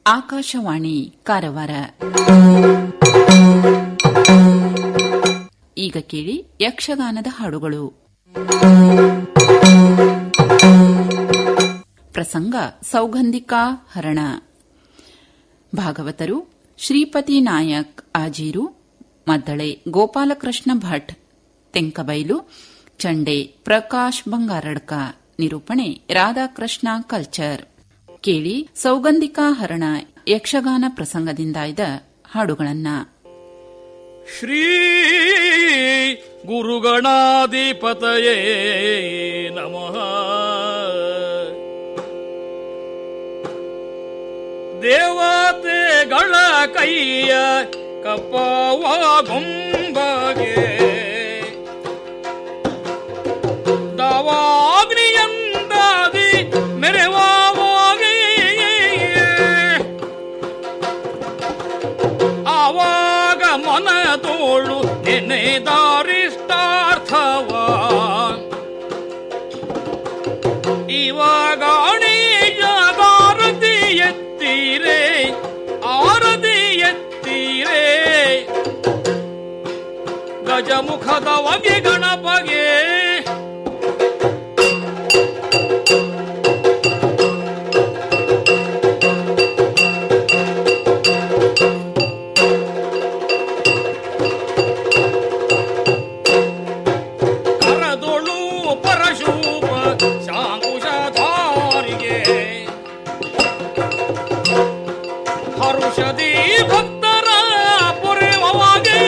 ಆಕಾಶವಾಣಿ ಕಾರವಾರ ಈಗ ಕೇಳಿ ಯಕ್ಷಗಾನದ ಹಾಡುಗಳು ಪ್ರಸಂಗ ಸೌಗಂಧಿಕಾ ಹರಣ ಭಾಗವತರು ಶ್ರೀಪತಿ ನಾಯಕ್ ಆಜೀರು ಮದ್ದಳೆ ಗೋಪಾಲಕೃಷ್ಣ ಭಟ್ ತೆಂಕಬೈಲು ಚಂಡೆ ಪ್ರಕಾಶ್ ಬಂಗಾರಡ್ಕ ನಿರೂಪಣೆ ರಾಧಾಕೃಷ್ಣ ಕಲ್ಚರ್ ಕೇಳಿ ಸೌಗಂಧಿಕಾ ಹರಣ ಯಕ್ಷಗಾನ ಪ್ರಸಂಗದಿಂದಾಯ್ದ ಹಾಡುಗಳನ್ನ ಶ್ರೀ ಗುರುಗಣಾಧಿಪತಯೇ ನಮಃ ದೇವತೆಗಳ ಕೈಯ ಕಪ್ಪವ ಗೊಂಬಗೆ ದವಾಗ್ನಿಯಂದಾದಿ ಮೆರೆವಾಗೆ ಆವಾಗ ಮನ ತೋಳು ನೆನೆದಾರಿಷ್ಟಾರ್ಥವ ಇವಾಗ ಅಣಿಯಾರತಿ ಎತ್ತೀರೆ ಆರತಿ ಎತ್ತೀರೆ ಗಜಮುಖದ ವಾಗಿ ಗಣಪಗೆ ಕರದೊಳು ಪರಶೂಪ ಶಾಂಕುಶಧಾರಿಗೆ ಹರುಷದಿ ಭಕ್ತರ ಪುರೆವವಾಗಿ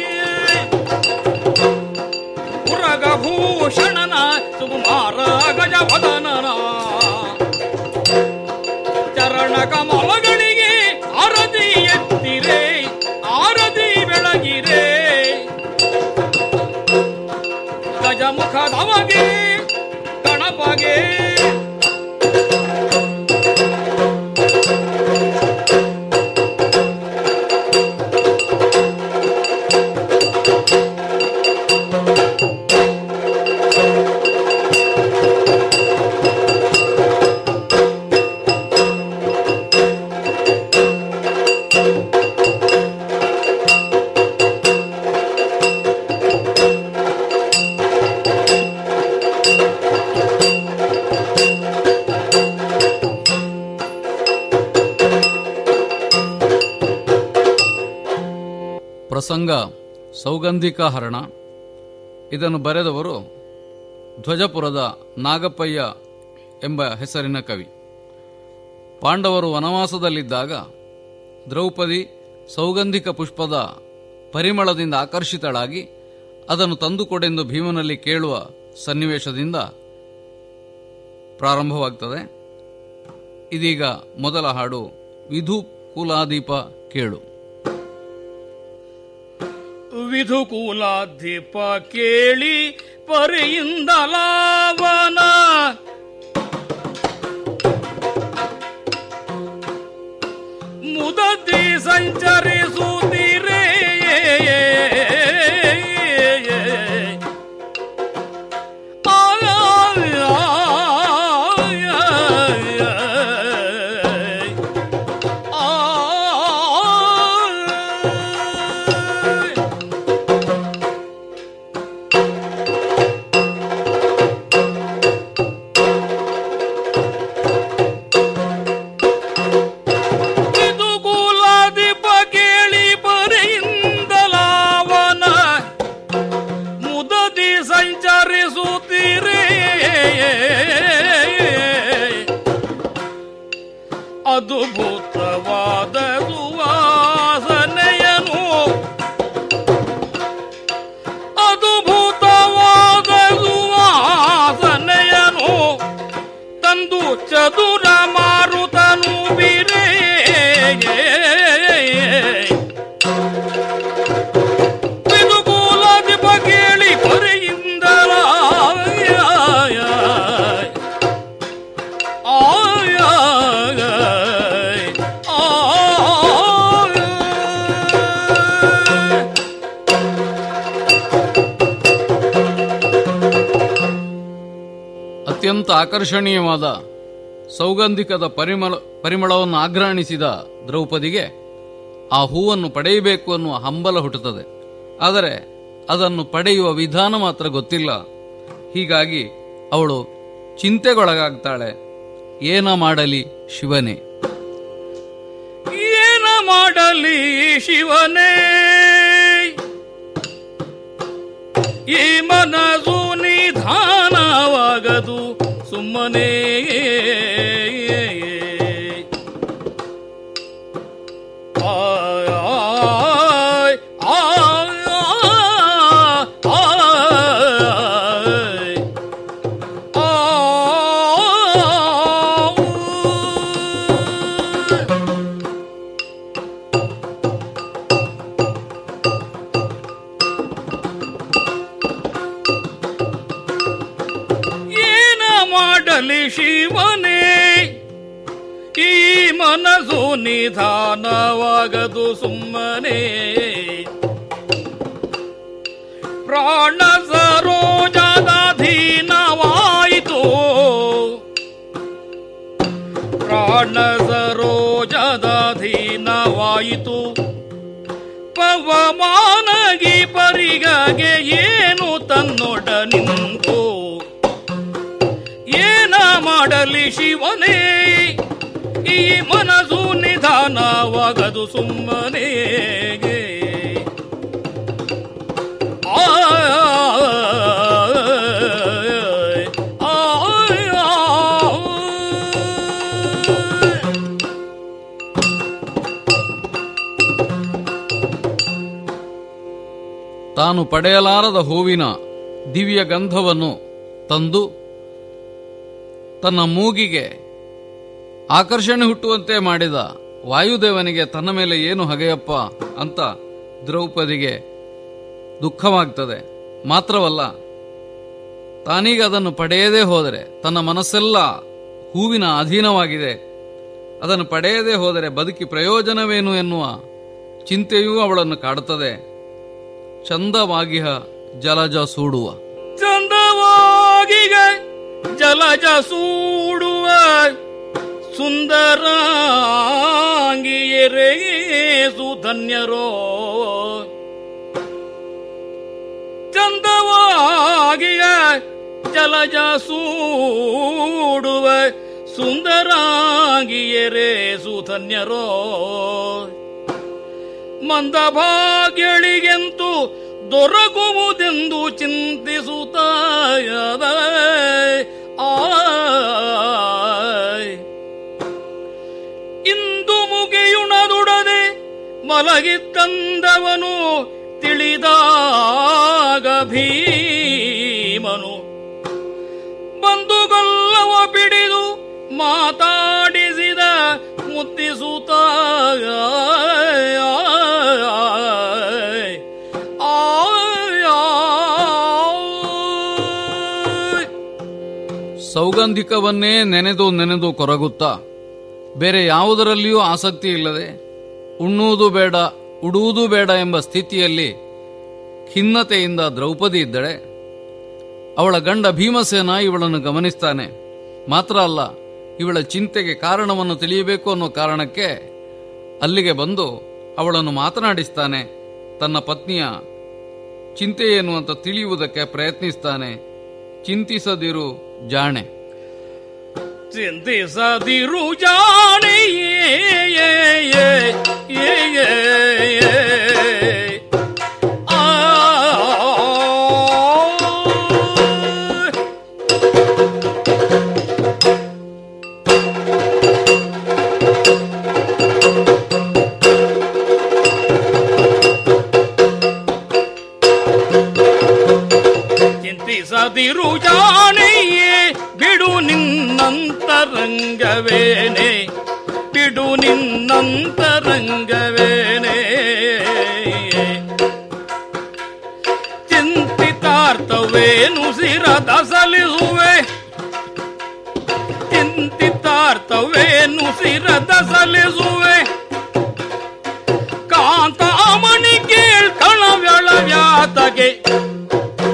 ಪುರಗಭೂಷಣನ ಸುಕುಮಾರ ಗಜವದನನ ಚರಣ ಕಮಲಗಳಿಗೆ ಆರತಿ ಎತ್ತಿರೆ ಆರತಿ ಬೆಳಗಿರೆ ಗಜಮುಖದವಗೆ ಗಣಪಗೆ ಪ್ರಸಂಗ ಸೌಗಂಧಿಕ ಹರಣ ಇದನ್ನು ಬರೆದವರು ಧ್ವಜಪುರದ ನಾಗಪ್ಪಯ್ಯ ಎಂಬ ಹೆಸರಿನ ಕವಿ ಪಾಂಡವರು ವನವಾಸದಲ್ಲಿದ್ದಾಗ ದ್ರೌಪದಿ ಸೌಗಂಧಿಕ ಪುಷ್ಪದ ಪರಿಮಳದಿಂದ ಆಕರ್ಷಿತಳಾಗಿ ಅದನ್ನು ತಂದುಕೊಡೆಂದು ಭೀಮನಲ್ಲಿ ಕೇಳುವ ಸನ್ನಿವೇಶದಿಂದ ಪ್ರಾರಂಭವಾಗ್ತದೆ ಇದೀಗ ಮೊದಲ ಹಾಡು ವಿಧು ಕುಲಾದೀಪ ಕೇಳು ವಿಧುಕುಲಾಧಿಪ ಕೇಳಿ ಪರಿಯಿಂದ ಲಾವನ ಮುದತಿ ಸಂಚರಿಸುತ್ತೀರೇ ಆ ಇದು ಕುಲದೀಪ ಕೇಳಿ ಬರೆಯಿಂದಲಾವನ ಮುದದಿ ಸಂಚರಿಸುತ್ತೀರೇ ಅದ್ಭುತವಾದ ಸುವಾಸನೆಯನು ಅದ್ಭುತವಾದ ಸುವಾಸನೆಯನು ತಂದು ಚದುರ ಮಾರುತನು ಬಿರೇ ಪಿದುಕೂಲಾಧಿಪ ಕೇಳಿ ಪರಿಯಿಂದಲ ಅತ್ಯಂತ ಆಕರ್ಷಣೀಯವಾದ ಸೌಗಂಧಿಕದ ಪರಿಮಳ ಪರಿಮಳವನ್ನು ಆಘ್ರಾಣಿಸಿದ ದ್ರೌಪದಿಗೆ ಆ ಹೂವನ್ನು ಪಡೆಯಬೇಕು ಅನ್ನುವ ಹಂಬಲ ಹುಟ್ಟುತ್ತದೆ ಆದರೆ ಅದನ್ನು ಪಡೆಯುವ ವಿಧಾನ ಮಾತ್ರ ಗೊತ್ತಿಲ್ಲ ಹೀಗಾಗಿ ಅವಳು ಚಿಂತೆಗೊಳಗಾಗ್ತಾಳೆ ಏನ ಮಾಡಲಿ ಶಿವನೇ ಏನ ಮಾಡಲಿ ಶಿವನೇ ಈ ಮನಸ್ಸು ನಿಧಾನವಾಗದು ಸುಮ್ಮನೆ ಆಯ್, ಆಯ್, ಆಯ್, ಆಯ್. ಆಯ್. ಏನ ಮಾಡಲಿ ಶಿವನೇ ಈ ಮನಸ್ಸು ನಿಧಾನವಾಗದು ಸುಮ್ಮನೆ ಪ್ರಾಣ ಸರೋಜಾಧೀನವಾಯಿತು ಪ್ರಾಣ ಸರೋಜಾಧೀನವಾಯಿತು ಪವಮಾನಗಿ ಪರಿಗಗೆ ಏನು ತನ್ನೊಡ ನಿಂತು ಏನ ಮಾಡಲಿ ಶಿವನೇ ಈ ಮನಸ್ಸು ನಿಧಾನವಾಗದು ಸುಮ್ಮನೆ ಆಯ್, ಆಯ್, ಆಯ್. ತಾನು ಪಡೆಯಲಾರದ ಹೂವಿನ ದಿವ್ಯ ಗಂಧವನ್ನು ತಂದು ತನ್ನ ಮೂಗಿಗೆ ಆಕರ್ಷಣೆ ಹುಟ್ಟುವಂತೆ ಮಾಡಿದ ವಾಯುದೇವನಿಗೆ ತನ್ನ ಮೇಲೆ ಏನು ಹಗೆಯಪ್ಪ ಅಂತ ದ್ರೌಪದಿಗೆ ದುಃಖವಾಗ್ತದೆ ಮಾತ್ರವಲ್ಲ ತಾನೀಗ ಅದನ್ನು ಪಡೆಯದೇ ಹೋದರೆ ತನ್ನ ಮನಸ್ಸೆಲ್ಲ ಹೂವಿನ ಅಧೀನವಾಗಿದೆ ಅದನ್ನು ಪಡೆಯದೇ ಹೋದರೆ ಬದುಕಿ ಪ್ರಯೋಜನವೇನು ಎನ್ನುವ ಚಿಂತೆಯೂ ಅವಳನ್ನು ಕಾಡುತ್ತದೆ ಚಂದವಾಗಿಹ ಜಲಜ ಸೂಡುವ ಚಂದವಾಗಿಗ ಜಲಜ ಸೂಡುವ ಸುಂದರಾಂಗಿಯರೇ ಸುಧನ್ಯರೋ ಚಂದವಾಗಿಗ ಜಲಜ ಸೂಡುವ ಸುಂದರಾಂಗಿಯರೇ ಸುಧನ್ಯರೋ ಮಂದಭಾಗ್ಯಳಿಗೆಂತೂ ದೊರಕುವುದೆಂದು ಚಿಂತಿಸುತ್ತಾಯದ ಆಯ್. ಇಂದು ಮುಗಿಯುಣದುಡದೆ ಮಲಗಿದ್ದಂದವನು ತಿಳಿದಾಗ ಭೀಮನು ಬಂಧುಗೊಲ್ಲವ ಬಿಡಿದು ಮಾತಾಡಿಸಿದ ಮುತ್ತಿಸುತ್ತ ಸೌಗಂಧಿಕವನ್ನೇ ನೆನೆದು ನೆನೆದು ಕೊರಗುತ್ತಾ ಬೇರೆ ಯಾವುದರಲ್ಲಿಯೂ ಆಸಕ್ತಿ ಇಲ್ಲದೆ ಉಣ್ಣುವುದು ಬೇಡ ಉಡುವುದು ಬೇಡ ಎಂಬ ಸ್ಥಿತಿಯಲ್ಲಿ ಖಿನ್ನತೆಯಿಂದ ದ್ರೌಪದಿ ಇದ್ದಳೆ ಅವಳ ಗಂಡ ಭೀಮಸೇನ ಇವಳನ್ನು ಗಮನಿಸ್ತಾನೆ ಮಾತ್ರ ಅಲ್ಲ ಇವಳ ಚಿಂತೆಗೆ ಕಾರಣವನ್ನು ತಿಳಿಯಬೇಕು ಅನ್ನೋ ಕಾರಣಕ್ಕೆ ಅಲ್ಲಿಗೆ ಬಂದು ಅವಳನ್ನು ಮಾತನಾಡಿಸ್ತಾನೆ ತನ್ನ ಪತ್ನಿಯ ಚಿಂತೆ ಏನು ಅಂತ ತಿಳಿಯುವುದಕ್ಕೆ ಪ್ರಯತ್ನಿಸ್ತಾನೆ ಚಿಂತಿಸದಿರು ಜಾಣೆ ಚಿಂತಿಸದಿರು ಜಾಣೆ ಚಿಂತಿಸದಿರು ಜಾಣೆಯೇ ಬಿಡು ನಿನ್ನಂತರಂಗವೇನೆ ಬಿಡು ನಿನ್ನಂತರಂಗವೇನೆ ಚಿಂತಿತಾರ್ಥವೇನು ಸಿರದ ಸಲಿಸುವೆ ಚಿಂತಿತಾರ್ಥವೇನು ಸಿರದ ಸಲಿಸುವೆ ಕಾಂತಾಮಣಿ ಕೇಳ್ಕಣವ್ಯಳ ವ್ಯಾತಗೆ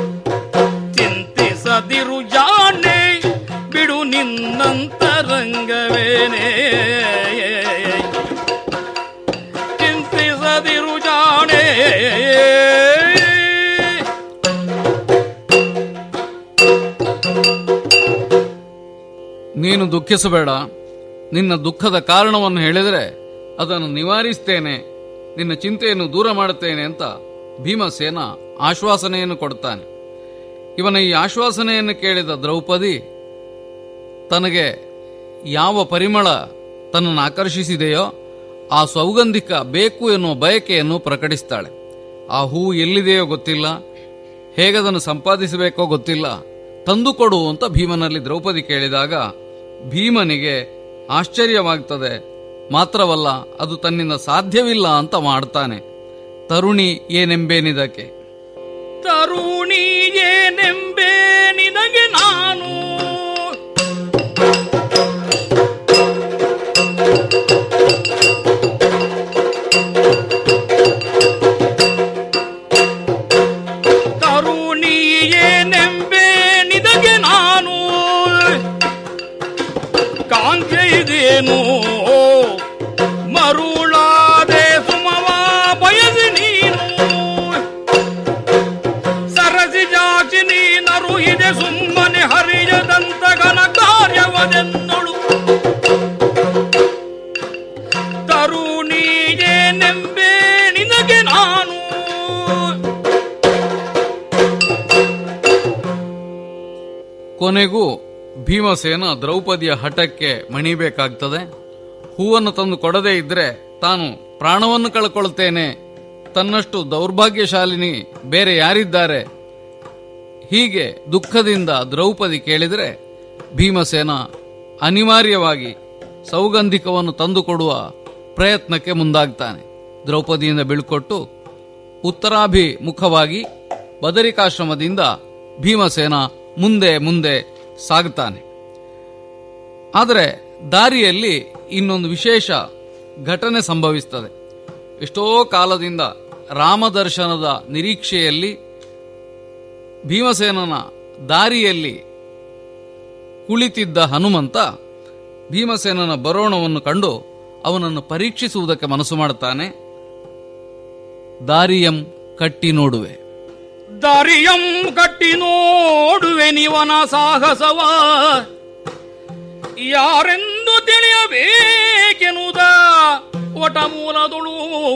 ಚಿಂತಿಸದಿರು ಜಾಣೆ ಬಿಡು ನಿನ್ನಂತರಂಗವೇನೆ ದುಃಖಿಸಬೇಡ ನಿನ್ನ ದುಃಖದ ಕಾರಣವನ್ನು ಹೇಳಿದರೆ ಅದನ್ನು ನಿವಾರಿಸ್ತೇನೆ ನಿನ್ನ ಚಿಂತೆಯನ್ನು ದೂರ ಮಾಡುತ್ತೇನೆ ಅಂತ ಭೀಮಸೇನ ಆಶ್ವಾಸನೆಯನ್ನು ಕೊಡ್ತಾನೆ ಇವನ ಈ ಆಶ್ವಾಸನೆಯನ್ನು ಕೇಳಿದ ದ್ರೌಪದಿ ತನಗೆ ಯಾವ ಪರಿಮಳ ತನ್ನನ್ನು ಆಕರ್ಷಿಸಿದೆಯೋ ಆ ಸೌಗಂಧಿಕ ಬೇಕು ಎನ್ನುವ ಬಯಕೆಯನ್ನು ಪ್ರಕಟಿಸ್ತಾಳೆ ಆ ಹೂ ಎಲ್ಲಿದೆಯೋ ಗೊತ್ತಿಲ್ಲ ಹೇಗದನ್ನು ಸಂಪಾದಿಸಬೇಕೋ ಗೊತ್ತಿಲ್ಲ ತಂದುಕೊಡು ಅಂತ ಭೀಮನಲ್ಲಿ ದ್ರೌಪದಿ ಕೇಳಿದಾಗ ಭೀಮನಿಗೆ ಆಶ್ಚರ್ಯವಾಗ್ತದೆ ಮಾತ್ರವಲ್ಲ ಅದು ತನ್ನಿಂದ ಸಾಧ್ಯವಿಲ್ಲ ಅಂತ ಮಾಡ್ತಾನೆ ತರುಣಿ ಏನೆಂಬೇನಿದಕ್ಕೆ ತರುಣಿ ಏನೆಂಬೆ ನಿನಗೆ ನಾನು ತರುಣಿ ಏನೆಂಬೆ ನಿನಗೆ ನಾನು ಕಾಂಕ್ಷೆ ಇದೇನು ಮರುಳಾದೆ ಸುಮವ ಬಯಸಿ ನೀನು ಸರಸಿ ಜಾಕ್ಷಿ ನೀನರು ಇದೆ ಸುಮ್ಮನೆ ಹರಿಯದಂತ ಘನ ಕಾರ್ಯವದೆನ್ನಳು ತರುಣಿಯೇ ನೆಂಬೆ ನಿನಗೆ ನಾನು ಕೊನೆಗೂ ಭೀಮಸೇನ ದ್ರೌಪದಿಯ ಹಠಕ್ಕೆ ಮಣಿಬೇಕಾಗ್ತದೆ ಹೂವನ್ನು ತಂದು ಕೊಡದೇ ಇದ್ರೆ ತಾನು ಪ್ರಾಣವನ್ನು ಕಳ್ಕೊಳ್ತೇನೆ ತನ್ನಷ್ಟು ದೌರ್ಭಾಗ್ಯಶಾಲಿನಿ ಬೇರೆ ಯಾರಿದ್ದಾರೆ ಹೀಗೆ ದುಃಖದಿಂದ ದ್ರೌಪದಿ ಕೇಳಿದರೆ ಭೀಮಸೇನ ಅನಿವಾರ್ಯವಾಗಿ ಸೌಗಂಧಿಕವನ್ನು ತಂದುಕೊಡುವ ಪ್ರಯತ್ನಕ್ಕೆ ಮುಂದಾಗ್ತಾನೆ ದ್ರೌಪದಿಯಿಂದ ಬೀಳ್ಕೊಟ್ಟು ಉತ್ತರಾಭಿಮುಖವಾಗಿ ಬದರಿಕಾಶ್ರಮದಿಂದ ಭೀಮಸೇನ ಮುಂದೆ ಮುಂದೆ ಸಾಗುತ್ತಾನೆ ಆದರೆ ದಾರಿಯಲ್ಲಿ ಇನ್ನೊಂದು ವಿಶೇಷ ಘಟನೆ ಸಂಭವಿಸ್ತದೆ ಎಷ್ಟೋ ಕಾಲದಿಂದ ರಾಮದರ್ಶನದ ನಿರೀಕ್ಷೆಯಲ್ಲಿ ಭೀಮಸೇನನ ದಾರಿಯಲ್ಲಿ ಕುಳಿತಿದ್ದ ಹನುಮಂತ ಭೀಮಸೇನನ ಬರೋಣವನ್ನು ಕಂಡು ಅವನನ್ನು ಪರೀಕ್ಷಿಸುವುದಕ್ಕೆ ಮನಸ್ಸು ಮಾಡುತ್ತಾನೆ ದಾರಿಯಂ ಕಟ್ಟಿ ನೋಡುವೆ ದಾರಿಯಂ ಕಟ್ಟಿ ನೋಡುವೆ ನಿವನ ಸಾಹಸವ ಯಾರೆಂದು ತಿಳಿಯಬೇಕೆನುದ ಒಟ ಮೂಲದೊಳು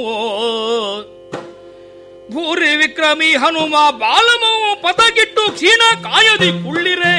ಭೂರಿ ವಿಕ್ರಮಿ ಹನುಮ ಬಾಲಮು ಪದಗಿಟ್ಟು ಕ್ಷೀಣ ಕಾಯದಿ ಕುಳ್ಳಿರೆ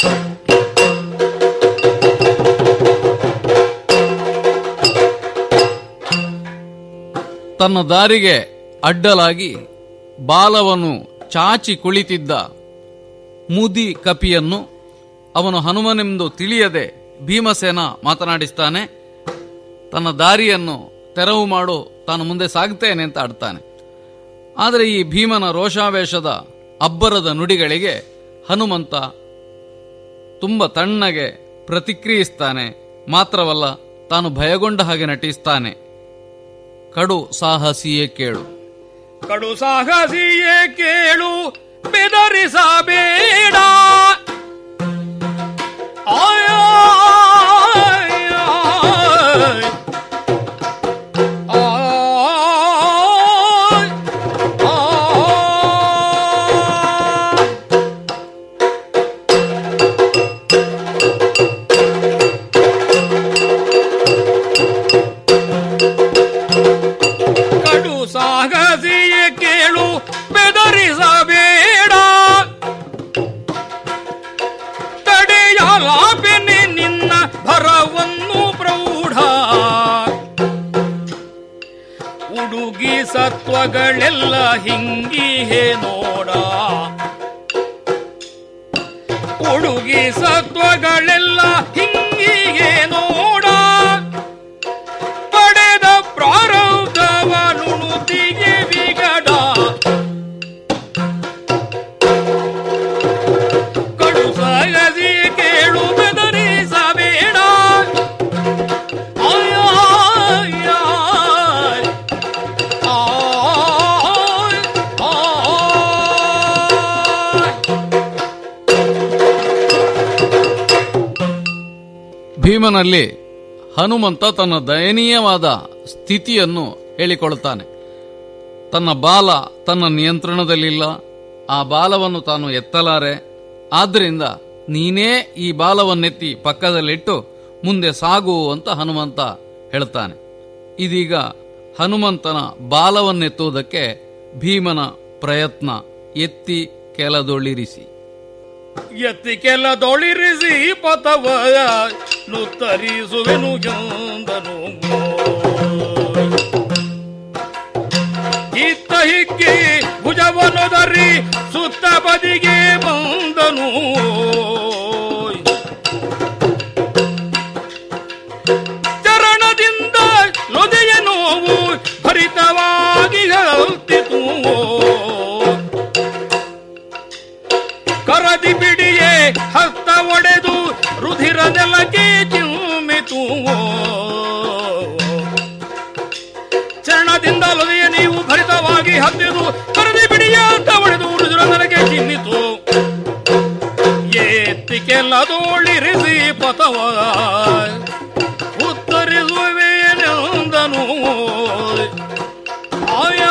ತನ್ನ ದಾರಿಗೆ ಅಡ್ಡಲಾಗಿ ಬಾಲವನ್ನು ಚಾಚಿ ಕುಳಿತಿದ್ದ ಮುದಿ ಕಪಿಯನ್ನು ಅವನು ಹನುಮನೆಂದು ತಿಳಿಯದೆ ಭೀಮಸೇನ ಮಾತನಾಡಿಸ್ತಾನೆ ತನ್ನ ದಾರಿಯನ್ನು ತೆರವು ಮಾಡು ತಾನು ಮುಂದೆ ಸಾಗ್ತೇನೆ ಅಂತ ಆಡ್ತಾನೆ ಆದರೆ ಈ ಭೀಮನ ರೋಷಾವೇಶದ ಅಬ್ಬರದ ನುಡಿಗಳಿಗೆ ಹನುಮಂತ ತುಂಬ ತಣ್ಣಗೆ ಪ್ರತಿಕ್ರಿಯಿಸ್ತಾನೆ ಮಾತ್ರವಲ್ಲ ತಾನು ಭಯಗೊಂಡ ಹಾಗೆ ನಟಿಸ್ತಾನೆ ಕಡು ಸಾಹಸಿಯೇ ಕೇಳು ಕಡು ಸಾಹಸಿಯೇ ಕೇಳು ಬೆದರಿಸಬೇಡ ಆಯ್ ಆಯ್ ಆಯ್. ಆಯ್ ಆಯ್. ಕಡು ಸಾಗಸಿಯೇ ಕೇಳು ಬೆದರಿಸಬೇಡ ತಡೆಯಲಾಪೆನೆ ನಿನ್ನ ಭರವನ್ನು ಪ್ರೌಢ ಉಡುಗಿ ಸತ್ವಗಳೆಲ್ಲ ಹಿಂಗಿಹೆ ನೋಡ ಉಡುಗಿ ಸತ್ವಗಳೆಲ್ಲ ಹಿಂಗಿಗೆ ನೋಡ ಪಡೆದ ಪ್ರಾರಬ್ಧವ ನುಣುತಿಗೆ ವಿಗಡ ಕಡು ಸಗದಿ ಕೇಳು ಬೆದರಿಸಬೇಡ ಆಯ್ ಆಯ್ ಆಯ್. ಆಯ್ ಆಯ್. ಭೀಮನಲ್ಲಿ ಹನುಮಂತ ತನ್ನ ದಯನೀಯವಾದ ಸ್ಥಿತಿಯನ್ನು ಹೇಳಿಕೊಳ್ಳುತ್ತಾನೆ ತನ್ನ ಬಾಲ ತನ್ನ ನಿಯಂತ್ರಣದಲ್ಲಿಲ್ಲ ಆ ಬಾಲವನ್ನು ತಾನು ಎತ್ತಲಾರೆ ಆದ್ದರಿಂದ ನೀನೇ ಈ ಬಾಲವನ್ನೆತ್ತಿ ಪಕ್ಕದಲ್ಲಿಟ್ಟು ಮುಂದೆ ಸಾಗು ಅಂತ ಹನುಮಂತ ಹೇಳ್ತಾನೆ ಇದೀಗ ಹನುಮಂತನ ಬಾಲವನ್ನೆತ್ತುವುದಕ್ಕೆ ಭೀಮನ ಪ್ರಯತ್ನ ಎತ್ತಿ ಕೆಲದೊಳಿರಿಸಿ ಎತ್ತಿ ಕೆಲದೊಳಿರಿಸಿ ಪಥವ ನುತ್ತರಿಸುವೆನು ಎಂದನು ಇತ್ತ ಹಿಕ್ಕಿ ಭುಜವನೊದರಿ ಸುತ್ತ ಬದಿಗೆ ಬಂದನು ಚರಣದಿಂದ ಲೊದೆಯ ನೋವು ಭರಿತವಾಗಿ ಹತ್ತಿತು ಕರದಿ ಬಿಡಿಯೇ ಹಸ್ತ ಒಡೆದು ರುಧಿರ ನೆಲಕ್ಕೆ ಚಿಮ್ಮಿತು ಚರಣದಿಂದ ಲೊದೆಯ ನೀವು ಭರಿತವಾಗಿ ಹತ್ತಿರು ಕರದಿ ಬಿಡಿಯ ಹಸ್ತ ಒಡೆದು ರುಧಿರ ನೆಲಕ್ಕೆ ಚಿಮ್ಮಿತು ಎತ್ತಿಕೆಲ್ಲದೋಳಿರಿಸಿ ಪಥವ ಉತ್ತರಿಸುವೆನೆಂದನು ಆಯಾ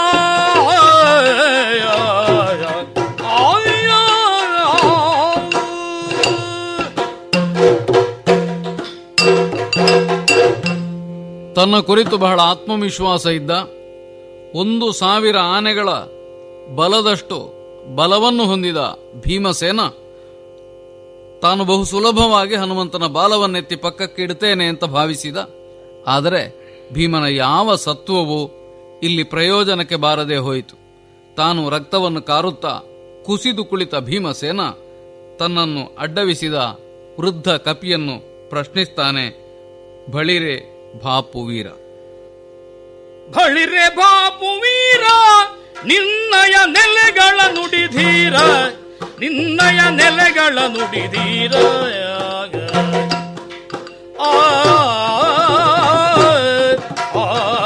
ತನ್ನ ಕುರಿತು ಬಹಳ ಆತ್ಮವಿಶ್ವಾಸ ಇದ್ದ ಒಂದು ಸಾವಿರ ಆನೆಗಳ ಬಲದಷ್ಟು ಬಲವನ್ನು ಹೊಂದಿದ ಭೀಮಸೇನ ತಾನು ಬಹು ಸುಲಭವಾಗಿ ಹನುಮಂತನ ಬಾಲವನ್ನೆತ್ತಿ ಪಕ್ಕಕ್ಕೆ ಇಡ್ತೇನೆ ಅಂತ ಭಾವಿಸಿದ ಆದರೆ ಭೀಮನ ಯಾವ ಸತ್ವವೂ ಇಲ್ಲಿ ಪ್ರಯೋಜನಕ್ಕೆ ಬಾರದೆ ಹೋಯಿತು ತಾನು ರಕ್ತವನ್ನು ಕಾರುತ್ತಾ ಕುಸಿದು ಕುಳಿತ ಭೀಮಸೇನ ತನ್ನನ್ನು ಅಡ್ಡವಿಸಿದ ವೃದ್ಧ ಕಪಿಯನ್ನು ಪ್ರಶ್ನಿಸ್ತಾನೆ ಬಳಿರೆ ಭಾಪು ವೀರ ಬಳಿರೆ ಬಾಪು ವೀರ ನಿನ್ನಯ ನೆಲೆಗಳ ನುಡಿಧೀರ ನಿನ್ನಯ ನೆಲೆಗಳ ನುಡಿಧೀರ ಆ, ಆ,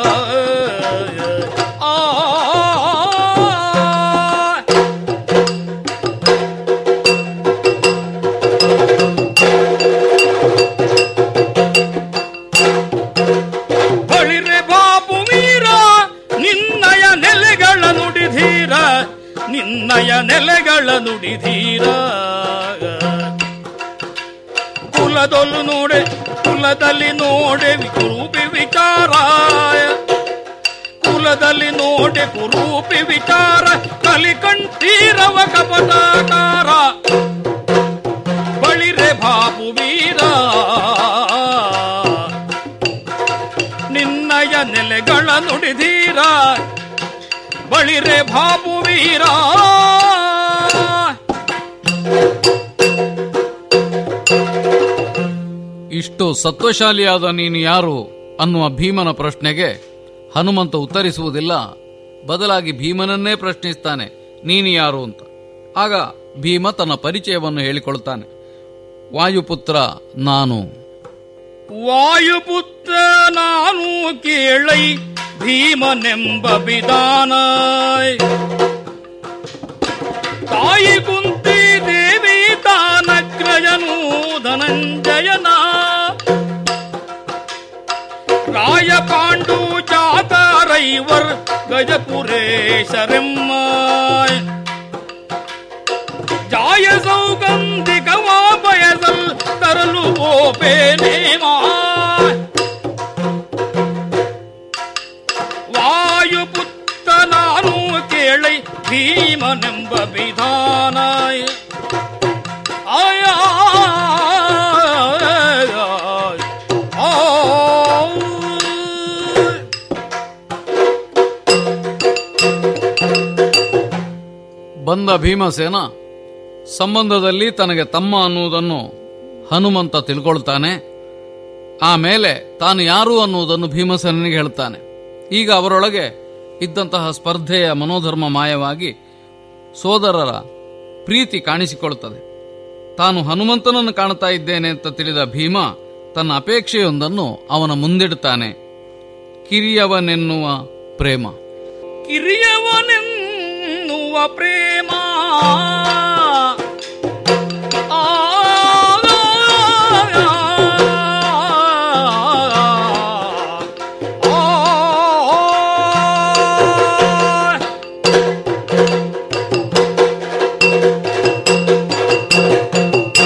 ಆ, ಆ. ಬಳಿರೆ ಬಾಬು ವೀರ ನಿನ್ನಯ ನೆಲೆಗಳ ನುಡಿಧೀರ ನಿನ್ನಯ ನೆಲೆಗಳ ನುಡಿಧೀರ ಕುಲದೊಲು ನೋಡೆ ಕುಲದಲ್ಲಿ ನೋಡೆ ಕುರೂಪಿ ವಿಚಾರ ಕುಲದಲ್ಲಿ ನೋಡೆ ಕುರೂಪಿ ವಿಚಾರ ಕಲಿಕಂಠೀರವ ಕಪಟಾಕಾರ ಬಳಿರೆ ಬಾಬು ವೀರ ನಿನ್ನಯ ನೆಲೆಗಳ ನುಡಿದೀರ ಬಳಿರೆ ಬಾಬು ವೀರ ಇಷ್ಟು ಸತ್ವಶಾಲಿಯಾದ ನೀನು ಯಾರು ಅನ್ನುವ ಭೀಮನ ಪ್ರಶ್ನೆಗೆ ಹನುಮಂತ ಉತ್ತರಿಸುವುದಿಲ್ಲ ಬದಲಾಗಿ ಭೀಮನನ್ನೇ ಪ್ರಶ್ನಿಸ್ತಾನೆ ನೀನು ಯಾರು ಅಂತ ಆಗ ಭೀಮ ತನ್ನ ಪರಿಚಯವನ್ನು ಹೇಳಿಕೊಳ್ತಾನೆ ವಾಯುಪುತ್ರ ನಾನು ವಾಯುಪುತ್ರ ನಾನು ಕೇಳೈ ಭೀಮನೆಂಬ ವಿಧಾನ ತಾಯಿ ಕುಂತಿ ದೇವಿ ತಾನಗ್ರಜನು ಧನಂಜಯನ ರಾಯ ಪಾಂಡು ಜಾತರೈವರ್ ಗಜಪುರೇಶರೆಮ್ಮ ಜಾಯ ಸೌಗಂಧಿಕವಾ ಬಯಸಲ್ ತರಲು ಓಪೇನೇಮಾ ವಾಯುಪುತ್ತ ನಾನು ಕೇಳೈ ಭೀಮನೆಂಬ ವಿಧಾನ ಆಯ ಬಂದ ಭೀಮಸೇನ ಸಂಬಂಧದಲ್ಲಿ ತನಗೆ ತಮ್ಮ ಅನ್ನುವುದನ್ನು ಹನುಮಂತ ತಿಳ್ಕೊಳ್ತಾನೆ ಆಮೇಲೆ ತಾನು ಯಾರು ಅನ್ನುವುದನ್ನು ಭೀಮಸೇನಿಗೆ ಹೇಳ್ತಾನೆ ಈಗ ಅವರೊಳಗೆ ಇದ್ದಂತಹ ಸ್ಪರ್ಧೆಯ ಮನೋಧರ್ಮ ಮಾಯವಾಗಿ ಸೋದರರ ಪ್ರೀತಿ ಕಾಣಿಸಿಕೊಳ್ಳುತ್ತದೆ ತಾನು ಹನುಮಂತನನ್ನು ಕಾಣ್ತಾ ಇದ್ದೇನೆ ಅಂತ ತಿಳಿದ ಭೀಮ ತನ್ನ ಅಪೇಕ್ಷೆಯೊಂದನ್ನು ಅವನ ಮುಂದಿಡುತ್ತಾನೆ ಕಿರಿಯವನೆನ್ನುವ ಪ್ರೇಮ ಕಿರಿಯವನೆನ್ನುವ ಪ್ರೇಮ ಆ, ಆ, ಆ,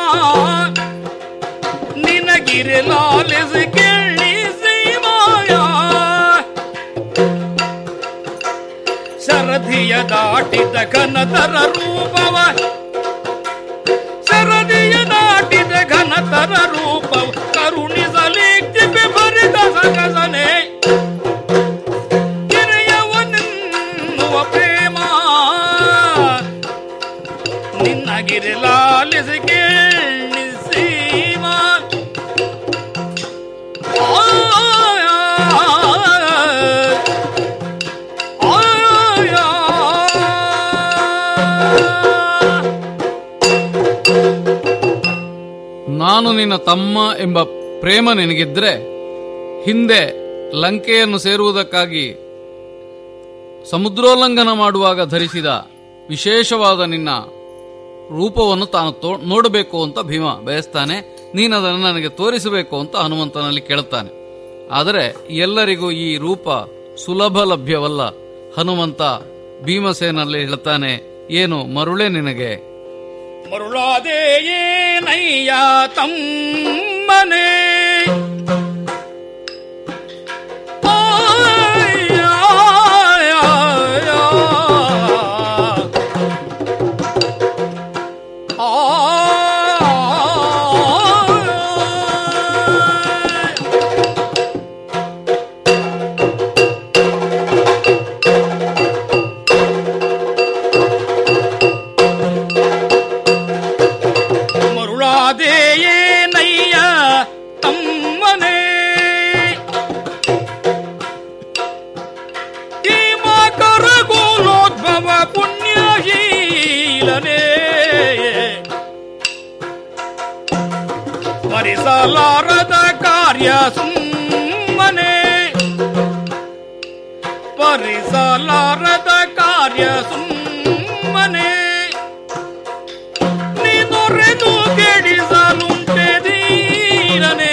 ನಿನಗಿರಲಾಲಿಸಿ ಕೇಳಿಸಿ ಮಾಯ ಸರದಿಯ ದಾಟಿದ ಘನತರ ರೂಪವ ಸರದಿಯ ದಾಟಿದ ಘನತರ ರೂಪವ ಕರುಣಿಸಲಿಕ್ತಿ ಭರಿತ ಸಕಸನೆ ಕಿರೆಯವನೆನ್ನುವ ಪ್ರೇಮ ನಿನ್ನಗಿರಲಾಲಿಸಿ ಕೇಳಿಸಿ ಮಾ ನಾನು ನಿನ್ನ ತಮ್ಮ ಎಂಬ ಪ್ರೇಮ ನಿನಗಿದ್ರೆ ಹಿಂದೆ ಲಂಕೆಯನ್ನು ಸೇರುವುದಕ್ಕಾಗಿ ಸಮುದ್ರೋಲ್ಲಂಘನ ಮಾಡುವಾಗ ಧರಿಸಿದ ವಿಶೇಷವಾದ ನಿನ್ನ ರೂಪವನ್ನು ತಾನು ತೋ- ನೋಡಬೇಕು ಅಂತ ಭೀಮ ಬಯಸ್ತಾನೆ ನೀನದನ್ನು ನನಗೆ ತೋರಿಸಬೇಕು ಅಂತ ಹನುಮಂತನಲ್ಲಿ ಕೇಳುತ್ತಾನೆ ಆದರೆ ಎಲ್ಲರಿಗೂ ಈ ರೂಪ ಸುಲಭ ಲಭ್ಯವಲ್ಲ ಹನುಮಂತ ಭೀಮಸೇನಲ್ಲಿ ಹೇಳ್ತಾನೆ ಏನು ಮರುಳೆ ನಿನಗೆ ಮರುಳಾದೇಯೇನಯ್ಯ ತಮ್ಮನೆ ಆಯ, ಆಯ, ಆಯ. ಆಯ. ಮರುಳಾದೇಯೇನಯ್ಯ ತಮ್ಮನೆ ಈ ಕರಗೋಲೋದ್ಭವ ಪುಣ್ಯಶೀಲನೆ ಸ್ಮರಿಸಲಾರದ ಕಾರ್ಯ ಸುಮ್ಮನೆ ಸ್ಮರಿಸಲಾರದ ಕಾರ್ಯ ಸುಮ್ಮನೆ ನೀನೊರೆದು ಕೆಡಿಸಲುಂಟೆ ಧೀರನೇ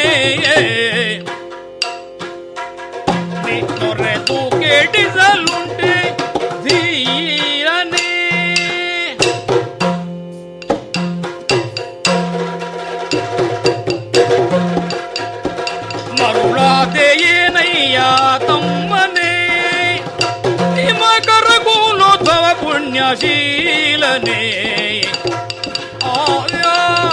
ನೀನೊರೆದು ಕೆಡಿಸಲುಂಟೆ ಧೀರನೇ ಮರುಳಾದೆಯೇನಯ್ಯ ತಮ್ಮನೇ ನಿಮ್ಮ ಕರಗೋಲೋದ್ಭವ ಪುಣ್ಯಶೀಲನೇ ಆಯಾ.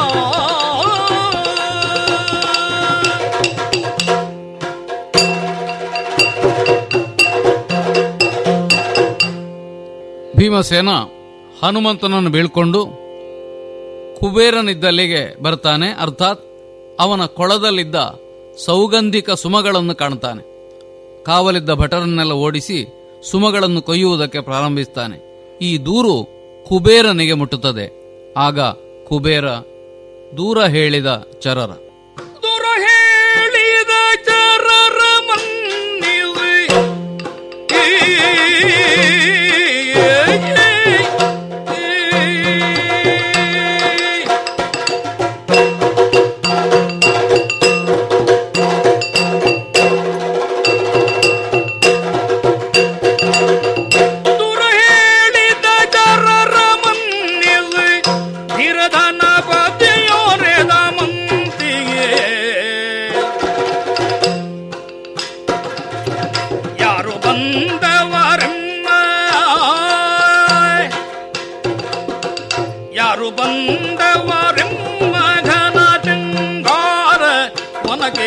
ಭೀಮಸೇನ ಹನುಮಂತನನ್ನು ಬೀಳ್ಕೊಂಡು ಕುಬೇರನಿದ್ದಲ್ಲಿಗೆ ಬರ್ತಾನೆ ಅರ್ಥಾತ್ ಅವನ ಕೊಳದಲ್ಲಿದ್ದ ಸೌಗಂಧಿಕ ಸುಮಗಳನ್ನು ಕಾಣ್ತಾನೆ ಕಾವಲಿದ್ದ ಭಟರನ್ನೆಲ್ಲ ಓಡಿಸಿ ಸುಮಗಳನ್ನು ಕೊಯ್ಯುವುದಕ್ಕೆ ಪ್ರಾರಂಭಿಸ್ತಾನೆ ಈ ದೂರು ಕುಬೇರನಿಗೆ ಮುಟ್ಟುತ್ತದೆ ಆಗ ಕುಬೇರ ದೂರ ಹೇಳಿದ ಚರರ ದುರ ಹೇಳಿದ ಚರರ ಮನ್ನಿಸಿ ದುರ ಹೇಳಿದ ಚರರ ಮನ್ನಿಸಿ ಧಿರಧನ ಪತಿಯೋರೆದ ಮಂತಿಗೆ ಯಾರು ಬಂದವರೆಮ್ಮ ಯಾರು ಬಂದವರೆಮ್ಮ ಘನ ಚಂಗಾರ ಒನಗೆ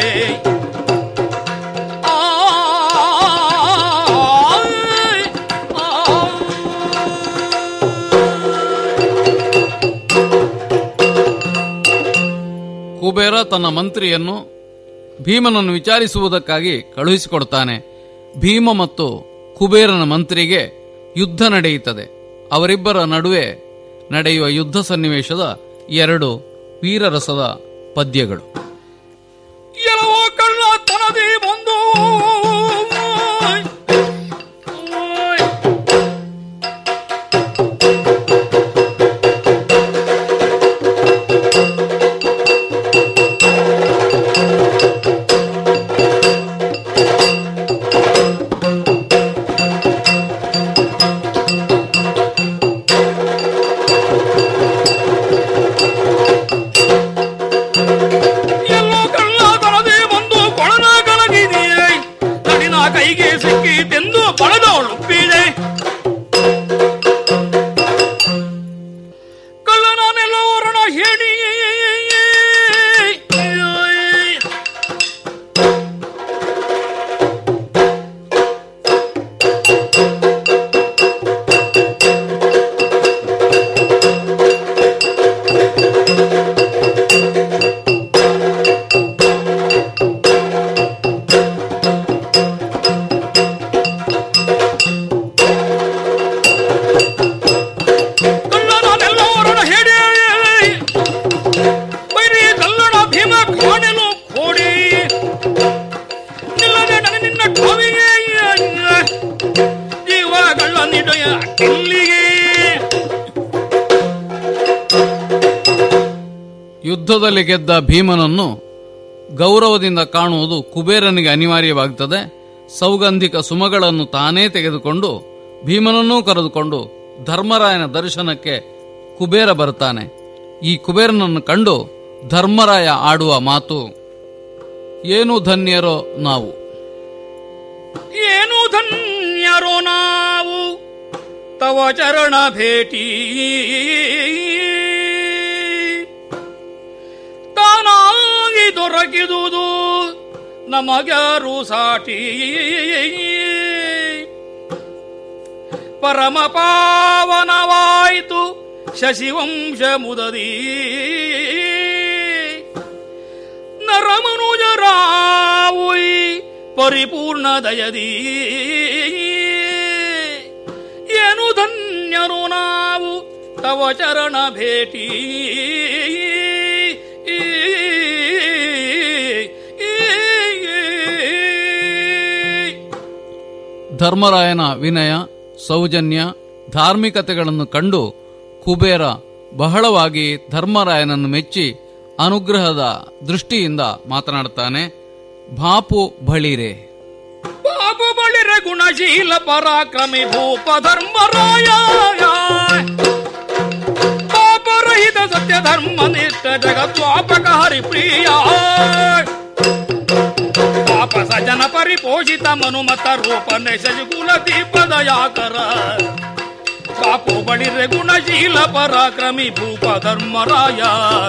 ಕುಬೇರ ತನ್ನ ಮಂತ್ರಿಯನ್ನು ಭೀಮನನ್ನು ವಿಚಾರಿಸುವುದಕ್ಕಾಗಿ ಕಳುಹಿಸಿಕೊಡ್ತಾನೆ ಭೀಮ ಮತ್ತು ಕುಬೇರನ ಮಂತ್ರಿಗೆ ಯುದ್ಧ ನಡೆಯುತ್ತದೆ ಅವರಿಬ್ಬರ ನಡುವೆ ನಡೆಯುವ ಯುದ್ಧ ಸನ್ನಿವೇಶದ ಎರಡು ವೀರರಸದ ಪದ್ಯಗಳು ಎಲ್ಲವೋ ಕಳ್ಳ ತನದಿ ಬಂದು ಹೇಳಿ ಕಳ್ಳನೆಲ್ಲವರನ್ನ ಹೇಳಿ ಬೈರಿ ಕಲ್ಲಣ ಭೀಮ ಕಾಣಲು ಕೋಡಿ ನಿಲ್ಲದೆ ನನ್ನ ನಿನ್ನ ಠಾವಿಗೆ ಜೀವ ಕಳ್ಳ ನಿಡಯ ಕಿಲ್ಲಿಗೆ ಯುದ್ಧದಲ್ಲಿ ಗೆದ್ದ ಭೀಮನನ್ನು ಗೌರವದಿಂದ ಕಾಣುವುದು ಕುಬೇರನಿಗೆ ಅನಿವಾರ್ಯವಾಗುತ್ತದೆ ಸೌಗಂಧಿಕ ಸುಮಗಳನ್ನು ತಾನೇ ತೆಗೆದುಕೊಂಡು ಭೀಮನನ್ನೂ ಕರೆದುಕೊಂಡು ಧರ್ಮರಾಯನ ದರ್ಶನಕ್ಕೆ ಕುಬೇರ ಬರುತ್ತಾನೆ ಈ ಕುಬೇರನನ್ನು ಕಂಡು ಧರ್ಮರಾಯ ಆಡುವ ಮಾತು ಏನು ಧನ್ಯರೋ ನಾವು ಏನು ಧನ್ಯರೋ ನಾವು ತವ ಚರಣ ಭೇಟಿ ತಾನಾಗಿ ದೊರಕಿದುದು ನಮಗ್ಯಾರು ಸಾಟಿ ಪರಮ ಪಾವನವಾಯಿತು ಶಶಿವಂಶ ಮುದದಿ ನರಮನುಜರಾವುಯಿ ಪರಿಪೂರ್ಣ ದಯದಿ ಏನು ಧನ್ಯರು ನಾವು ತವ ಚರಣ ಭೇಟಿ ಧರ್ಮರಾಯನ ವಿನಯ ಸೌಜನ್ಯ ಧಾರ್ಮಿಕತೆಗಳನ್ನು ಕಂಡು ಕುಬೇರ ಬಹಳವಾಗಿ ಧರ್ಮರಾಯನನ್ನು ಮೆಚ್ಚಿ ಅನುಗ್ರಹದ ದೃಷ್ಟಿಯಿಂದ ಮಾತನಾಡುತ್ತಾನೆ ಭಾಪು ಬಳಿರೆ ಪಾಪ ಬಳಿರೆ ಗುಣಶೀಲ ಪರಾಕ್ರಮಿ ಭೂಪ ಧರ್ಮರಾಯ ಪಾಪರಹಿತ ಸತ್ಯ ಧರ್ಮ ನಿಷ್ಠ ಜಗದ್ವಾಪಕ ಹರಿಪ್ರಿಯ ಪಾಪ ಸಜನ ಪರಿಪೋಷಿತ ಮನುಮತ ರೂಪ ಶಜುಕುಲ ದೀಪದ ಯಾಕರ ಪಾಪು ಬಳಿರೆ ಗುಣಶೀಲ ಪರಾಕ್ರಮಿ ಭೂಪ ಧರ್ಮರಾಯ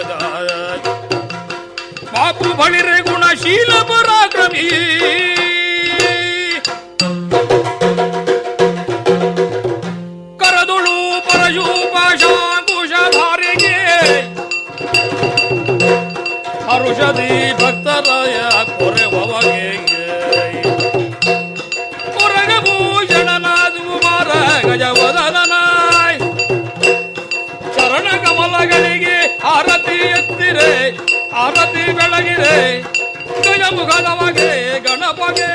ಪಾಪು ಬಳಿರೆ ಗುಣಶೀಲ ಪರಾಕ್ರಮಿ ಕರದುಳು ಪರಶೂಪ ಶಾಂಕುಶಧಾರಿಗೆ ಹರುಷದಿ ಭಕ್ತರಾಯ ಕೊರೆವಗೆ ಕೊರಗಭೂಷಣನಾದ ಕುಮಾರ ಗಜವದನಾಯ್ ಚರಣ ಕಮಲಗಳಿಗೆ ಆರತಿ ಎತ್ತಿರೆ ಆರತಿ ಬೆಳಗಿರೆ ಗಜಮುಖದವಗೆ ಗಣಪಗೆ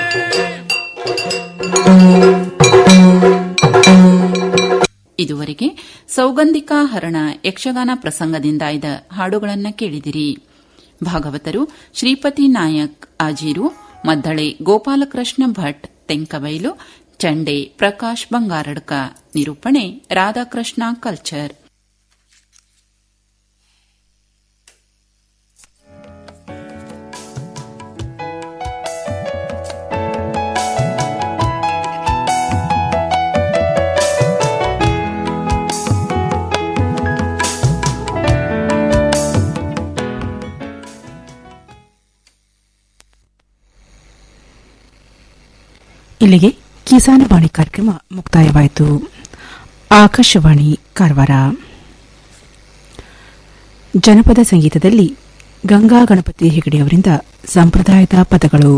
ಇದುವರೆಗೆ ಸೌಗಂಧಿಕಾ ಹರಣ ಯಕ್ಷಗಾನ ಪ್ರಸಂಗದಿಂದ ಆಯ್ದ ಹಾಡುಗಳನ್ನು ಕೇಳಿದಿರಿ ಭಾಗವತರು ಶ್ರೀಪತಿ ನಾಯಕ್ ಆಜೀರು ಮದ್ದಳೆ ಗೋಪಾಲಕೃಷ್ಣ ಭಟ್ ತೆಂಕಬೈಲು ಚಂಡೆ ಪ್ರಕಾಶ್ ಬಂಗಾರಡ್ಕ ನಿರೂಪಣೆ ರಾಧಾಕೃಷ್ಣ ಕಲ್ಚರ್ ಇಲ್ಲಿಗೆ ಕಿಸಾನ್ ವಾಣಿ ಕಾರ್ಯಕ್ರಮ ಮುಕ್ತಾಯವಾಯಿತು ಆಕಾಶವಾಣಿ ಕಾರವಾರ ಜನಪದ ಸಂಗೀತದಲ್ಲಿ ಗಂಗಾ ಗಣಪತಿ ಹೆಗಡೆಯವರಿಂದ ಸಂಪ್ರದಾಯದ ಪದಗಳು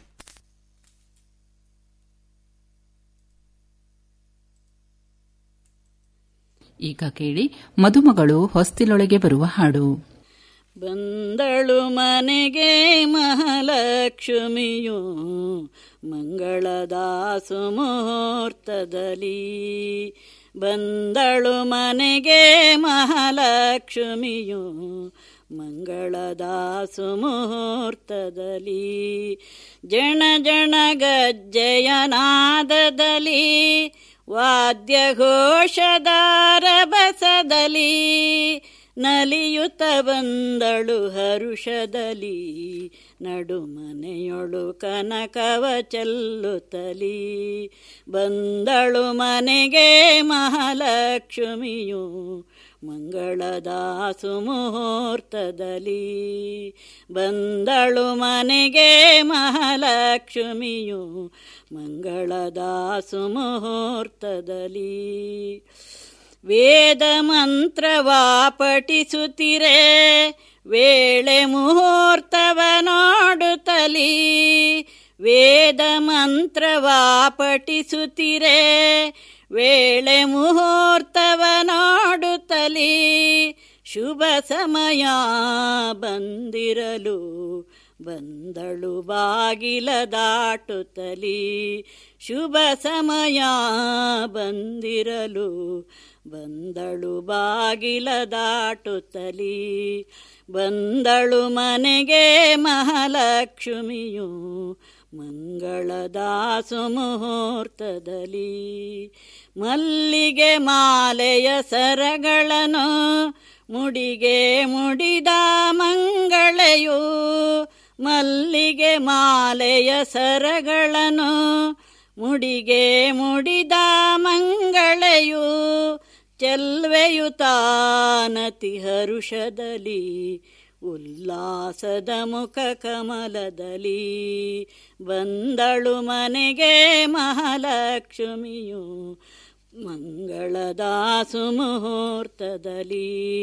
ಈಗ ಕೇಳಿ ಮದುಮಗಳು ಹೊಸ್ತಿಲೊಳಗೆ ಬರುವ ಹಾಡು ಬಂದಳು ಮನೆಗೆ ಮಹಾಲಕ್ಷ್ಮಿಯು ಮಂಗಳದ ಸುಮುಹೂರ್ತದಲ್ಲಿ ಬಂದಳು ಮನೆಗೆ ಮಹಾಲಕ್ಷ್ಮಿಯು ಮಂಗಳದ ಸುಮುಹೂರ್ತದಲ್ಲಿ ಜಣ ಜಣ ಗಜ್ಜೆಯ ನಾದದಲ್ಲಿ ವಾದ್ಯ ಘೋಷದಾರ ಬಸದಲ್ಲಿ ನಲಿಯುತ್ತ ಬಂದಳು ಹರುಷದಲ್ಲಿ ನಡುಮನೆಯೊಳು ಕನಕವ ಚೆಲ್ಲುತ್ತಲಿ ಬಂದಳು ಮನೆಗೆ ಮಹಾಲಕ್ಷ್ಮಿಯು ಮಂಗಳದ ಸುಮುಹೂರ್ತದಲ್ಲಿ ಬಂದಳು ಮನೆಗೆ ಮಹಾಲಕ್ಷ್ಮಿಯು ಮಂಗಳದ ಸುಮುಹೂರ್ತದಲ್ಲಿ ವೇದ ಮಂತ್ರವ ಪಠಿಸುತ್ತಿರೆ ವೇಳೆ ಮುಹೂರ್ತವ ನೋಡುತ್ತಲಿ ವೇದ ಮಂತ್ರವ ಪಠಿಸುತ್ತಿರೆ ವೇಳೆ ಮುಹೂರ್ತವ ನೋಡುತ್ತಲಿ ಶುಭ ಸಮಯ ಬಂದಿರಲು ಬಂದಳು ಬಾಗಿಲ ದಾಟುತ್ತಲಿ ಶುಭ ಸಮಯ ಬಂದಿರಲು ಬಂದಳು ಬಾಗಿಲ ದಾಟುತ್ತಲಿ ಬಂದಳು ಮನೆಗೆ ಮಹಾಲಕ್ಷ್ಮಿಯು ಮಂಗಳದ ಸುಮುಹೂರ್ತದಲ್ಲಿ ಮಲ್ಲಿಗೆ ಮಾಲೆಯ ಸರಗಳನ್ನು ಮುಡಿಗೆ ಮುಡಿದ ಮಂಗಳೆಯು ಮಲ್ಲಿಗೆ ಮಾಲೆಯ ಸರಗಳನ್ನು ಮುಡಿಗೆ ಮುಡಿದ ಮಂಗಳೆಯು ಚೆಲ್ವೆಯುತಾನತಿ ಹರುಷದಲ್ಲಿ ಉಲ್ಲಾಸದ ಮುಖ ಕಮಲದಲ್ಲಿ ಬಂದಳು ಮನೆಗೆ ಮಹಾಲಕ್ಷ್ಮಿಯು ಮಂಗಳದ ಸುಮುಹೂರ್ತದಲ್ಲಿ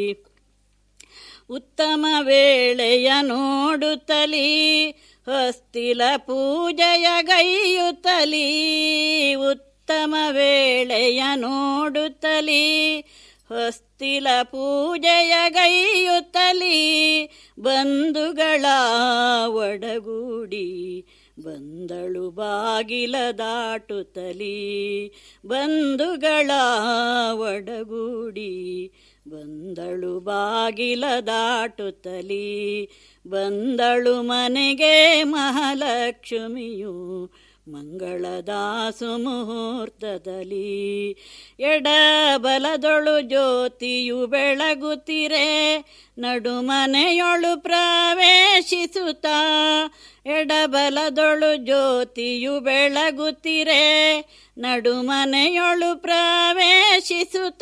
ಉತ್ತಮ ವೇಳೆಯ ನೋಡುತ್ತಲಿ ಹೊಸ್ತಿಲ ಪೂಜೆಯ ಗೈಯುತ್ತಲಿ ಉತ್ತಮ ವೇಳೆಯ ನೋಡುತ್ತಲಿ ಹೊಸ್ತಿಲ ಪೂಜೆಯ ಗೈಯುತ್ತಲಿ ಬಂಧುಗಳ ಒಡಗೂಡಿ ಬಂದಳು ಬಾಗಿಲ ದಾಟುತ್ತಲಿ ಬಂಧುಗಳ ಒಡಗೂಡಿ ಬಂದಳು ಬಾಗಿಲ ದಾಟುತ್ತಲಿ ಬಂದಳು ಮನೆಗೆ ಮಹಾಲಕ್ಷ್ಮಿಯು ಮಂಗಳದ ಸುಮುಹೂರ್ತದಲ್ಲಿ ಎಡ ಬಲದೊಳು ಜ್ಯೋತಿಯು ಬೆಳಗುತ್ತಿರೆ ನಡುಮನೆಯೊಳು ಪ್ರವೇಶಿಸುತ್ತ ಎಡಬಲದೊಳು ಜ್ಯೋತಿಯು ಬೆಳಗುತ್ತಿರೆ ನಡುಮನೆಯೊಳು ಪ್ರವೇಶಿಸುತ್ತ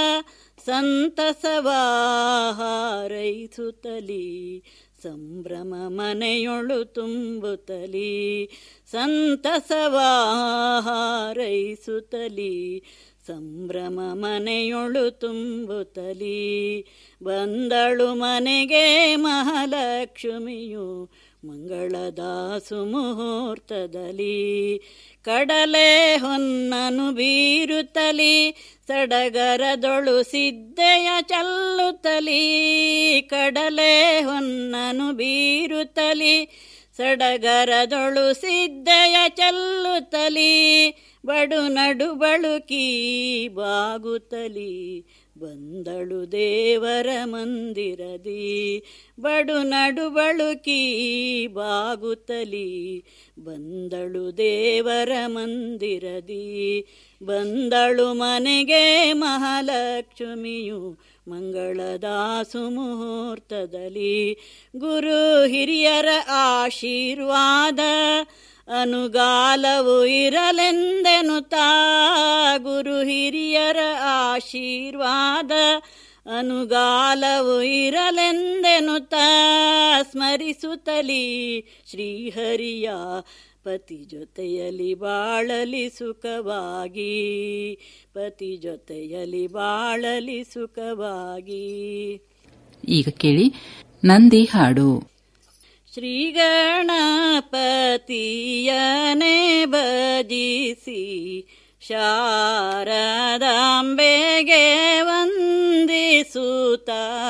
ಸಂತಸವ ಹಾರೈಸುತ್ತಲಿ ಸಂಭ್ರಮ ಮನೆಯೊಳು ತುಂಬುತ್ತಲಿ ಸಂತಸವ ಹಾರೈಸುತ್ತಲಿ ಸಂಭ್ರಮ ಮನೆಯೊಳು ತುಂಬುತ್ತಲಿ ಬಂದಳು ಮನೆಗೆ ಮಹಾಲಕ್ಷ್ಮಿಯು ಮಂಗಳದ ಸುಮುಹೂರ್ತದಲ್ಲಿ ಕಡಲೆ ಹೊನ್ನನು ಬೀರುತ್ತಲಿ ಸಡಗರದೊಳು ಸಿದ್ದೆಯ ಚಲ್ಲುತ್ತಲಿ ಕಡಲೆ ಹೊನ್ನನು ಬೀರುತ್ತಲಿ ಸಡಗರದೊಳು ಸಿದ್ದೆಯ ಚಲ್ಲುತ್ತಲಿ ಬಡು ನಡು ಬಳುಕಿ ಬಾಗುತ್ತಲಿ ಬಂದಳು ದೇವರ ಮಂದಿರದಿ ಬಡು ನಡು ಬಳುಕಿ ಬಾಗುತ್ತಲಿ ಬಂದಳು ದೇವರ ಮಂದಿರದಿ ಬಂದಳು ಮನೆಗೆ ಮಹಾಲಕ್ಷ್ಮಿಯು ಮಂಗಳದ ಸುಮುಹೂರ್ತದಲ್ಲಿ ಗುರು ಹಿರಿಯರ ಆಶೀರ್ವಾದ ಅನುಗಾಲವು ಇರಲೆಂದೆನುತಾ ಗುರು ಹಿರಿಯರ ಆಶೀರ್ವಾದ ಅನುಗಾಲವು ಇರಲೆಂದೆನುತಾ ಸ್ಮರಿಸುತ್ತಲಿ ಶ್ರೀಹರಿಯ ಪತಿ ಜೊತೆಯಲಿ ಬಾಳಲಿ ಸುಖವಾಗಿ ಪತಿ ಜೊತೆಯಲಿ ಬಾಳಲಿ ಸುಖವಾಗಿ ಈಗ ಕೇಳಿ ನಂದಿ ಹಾಡು ಶ್ರೀ ಗಣಪತಿಯನೆ ಭಜಿಸಿ ಶಾರದಾಂಬೆಗೆ ವಂದಿಸುತ್ತ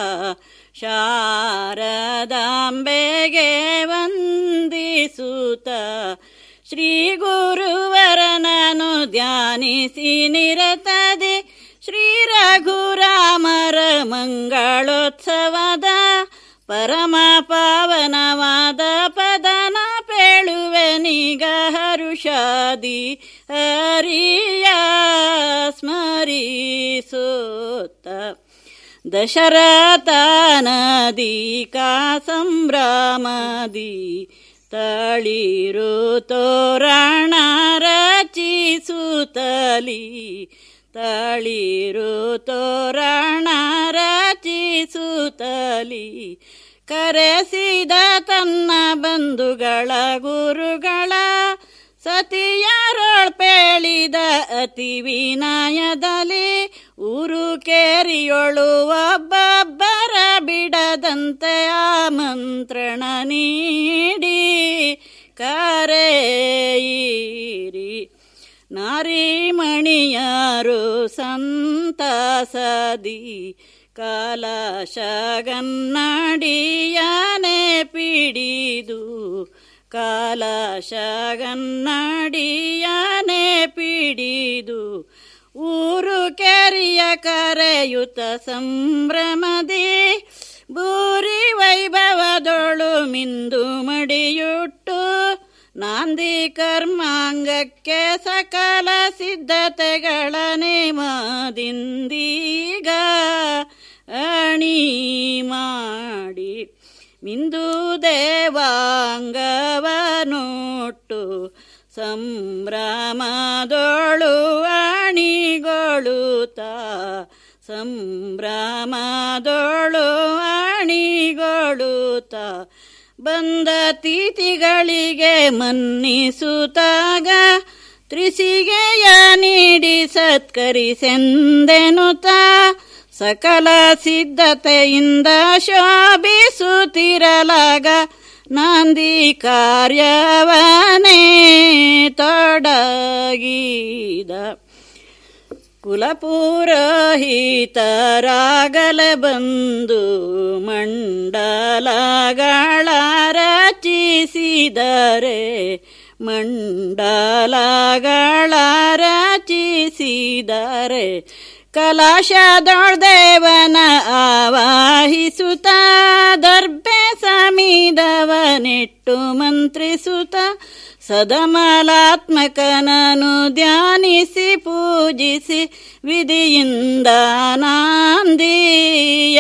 ಶಾರದಾಂಬೆಗೆ ವಂದಿಸುತ್ತ ಶ್ರೀ ಗುರುವರನನು ಧ್ಯಾನಿಸಿ ನಿರತದೆ ಶ್ರೀ ರಘುರಾಮರ ಮಂಗಳೋತ್ಸವದ ಪರಮ ಪಾವನವಾದ ಪದನ ಪೇಳುವೆನಿಗ ಹರುಷಾದಿ ಹರಿಯ ಸ್ಮರಿಸೋತ ದಶರಥ ನದಿ ಕಾ ಸಂಭ್ರಮದಿ ತಳಿರು ತೋರಣ ರಚಿಸುತ್ತಲಿ ತಳಿರು ತೋರಣ ರಚಿಸುತ್ತಲಿ ಕರೆಸಿದ ತನ್ನ ಬಂಧುಗಳ ಗುರುಗಳ ಸತಿಯರೊಳ್ಪೇಳಿದ ಅತಿ ವಿನಯದಲ್ಲಿ ಊರು ಕೇರಿಯೊಳು ಒಬ್ಬೊಬ್ಬರ ಬಿಡದಂತೆ ಆಮಂತ್ರಣ ನೀಡಿ ಕರೆಯಿರಿ ನಾರಿಮಣಿಯರು ಸಂತಸದಿ ಕಾಲಶಗನ್ನಡಿಯನೆ ಪಿಡಿದು ಕಾಲಶಗನ್ನಡಿಯನೆ ಪಿಡಿದು ಊರು ಕೆರಿಯ ಕರೆಯುತ ಸಂಭ್ರಮದಿ ಬೂರಿ ವೈಭವದೊಳು ಮಿಂದು ಮಡಿಯುಟ್ಟು ನಾಂದಿ ಕರ್ಮಾಂಗಕ್ಕೆ ಸಕಲ ಸಿದ್ಧತೆಗಳ ನೇಮದಿಂದೀಗ ಅಣಿ ಮಾಡಿ ಮಿಂದು ದೇವಾಂಗವನೊಟ್ಟು ಸಂಭ್ರಮದೊಳು ಅಣಿಗೊಳುತ್ತ ಸಂಭ್ರಮದೊಳು ಅಣಿಗೊಳುತ್ತ ಬಂದ ತಿಥಿಗಳಿಗೆ ಮನ್ನಿಸುತ್ತಾಗ ತ್ರಿಸಿಗೆಯ ನೀಡಿ ಸತ್ಕರಿಸೆಂದೆನುತ ಸಕಲ ಸಿದ್ಧತೆಯಿಂದ ಶೋಭಿಸುತ್ತಿರಲಾಗ ನಾಂದಿ ಕಾರ್ಯವನೇ ತೊಡಗಿದ ಕುಲಪುರೋಹಿತರಾಗಲ ಬಂದು ಮಂಡಲಗಳ ರಚಿಸಿದರೆ ಮಂಡಲಗಳ ರಚಿಸಿದರೆ ಕಲಾಶದೊಳ್ದೇವನ ಆವಾಹಿಸುತ್ತ ದರ್ಬೆ ಸಮೀದವನೆಟ್ಟು ಮಂತ್ರಿಸುತ್ತ ಸದಮಲಾತ್ಮಕನನು ಧ್ಯಾನಿಸಿ ಪೂಜಿಸಿ ವಿಧಿಯಿಂದ ನಾಂದಿಯ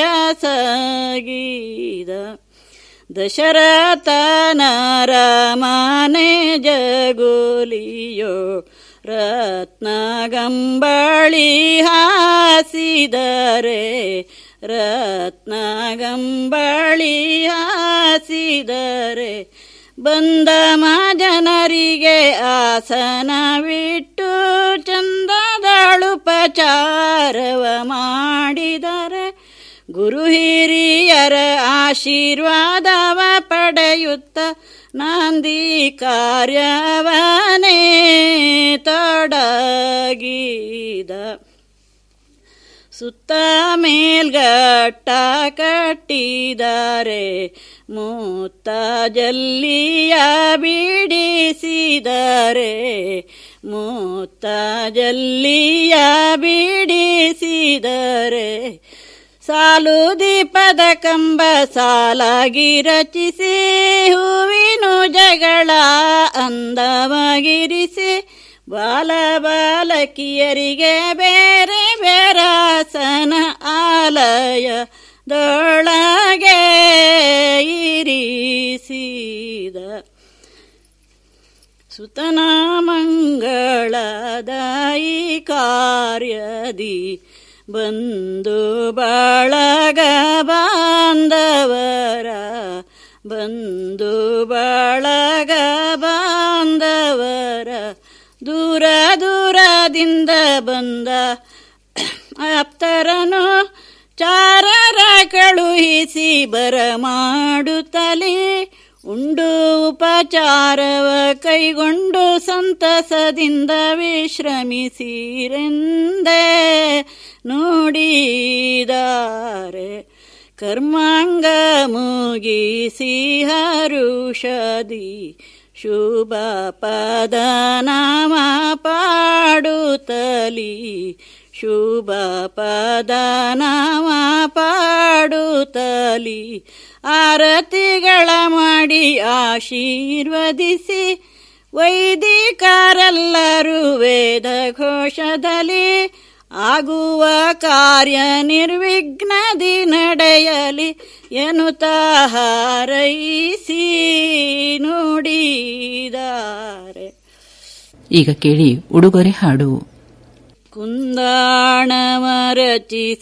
ಸಗೀದ ದಶರಥನ ರಾಮನೆ ಜಗೋಲಿಯೋ ರತ್ನಗಂಬಳಿ ಹಾಸಿದರೆ ರತ್ನಗಂಬಳಿ ಹಾಸಿದರೆ ಬಂದ ಜನರಿಗೆ ಆಸನವಿಟ್ಟು ಚಂದದಳುಪಚಾರವ ಮಾಡಿದರೆ ಗುರು ಹಿರಿಯರ ಆಶೀರ್ವಾದವ ಪಡೆಯುತ್ತ ನಾಂದಿ ಕಾರ್ಯವನೇ ತೊಡಗಿದ ಸುತ್ತ ಮೇಲ್ಗಟ್ಟ ಕಟ್ಟಿದರೆ ಮೂತ್ತ ಜಲ್ಲಿಯ ಬಿಡಿಸಿದರೆ ಮೂತ್ತ ಜಲ್ಲಿಯ ಬಿಡಿಸಿದರೆ ಸಾಲು ದೀಪದ ಕಂಬ ಸಾಲಾಗಿ ರಚಿಸಿ ಹೂವಿನ ಜಗಳ ಅಂದವಾಗಿರಿಸಿ ಬಾಲ ಬಾಲಕಿಯರಿಗೆ ಬೇರೆ ಬೇರಾಸನ ಆಲಯ ದೊಳಗೆ ಇರಿಸಿದ ಸುತನ ಮಂಗಳದಾಯಿ ಕಾರ್ಯದಿ ಬಂದು ಬಳಗ ಬಾಂಧವರ ಬಂದು ಬಳಗ ಬಾಂಧವರ ದೂರ ದೂರದಿಂದ ಬಂದ ಆಪ್ತರನು ಚಾರರ ಕಳುಹಿಸಿ ಬರ ಮಾಡುತ್ತಲೇ ಉಂಡು ಉಪಚಾರವ ಕೈಗೊಂಡು ಸಂತಸದಿಂದ ವಿಶ್ರಮಿಸಿರೆಂದೇ ನುಡಿದಾರೆ ಕರ್ಮಾಂಗ ಮುಗಿಸಿ ಹರುಷದಿ ಶುಭ ಪದ ನಾಮ ಪಾಡುತ್ತಲಿ ಶುಭ ಪದ ನಾಮ ಪಾಡುತ್ತಲಿ ಆರತಿಗಳ ಮಾಡಿ ಆಶೀರ್ವದಿಸಿ ವೈದಿಕರೆಲ್ಲರೂ ವೇದ ಘೋಷದಲ್ಲಿ ಆಗುವ ಕಾರ್ಯ ನಿರ್ವಿಘ್ನದಿ ನಡೆಯಲಿ ಎನ್ನುತ್ತ ಹಾರೈಸಿ ನುಡಿದಾರೆ ಈಗ ಕೇಳಿ ಉಡುಗೊರೆ ಹಾಡು ಕುಂದಾಣವ ರಚಿಸಿ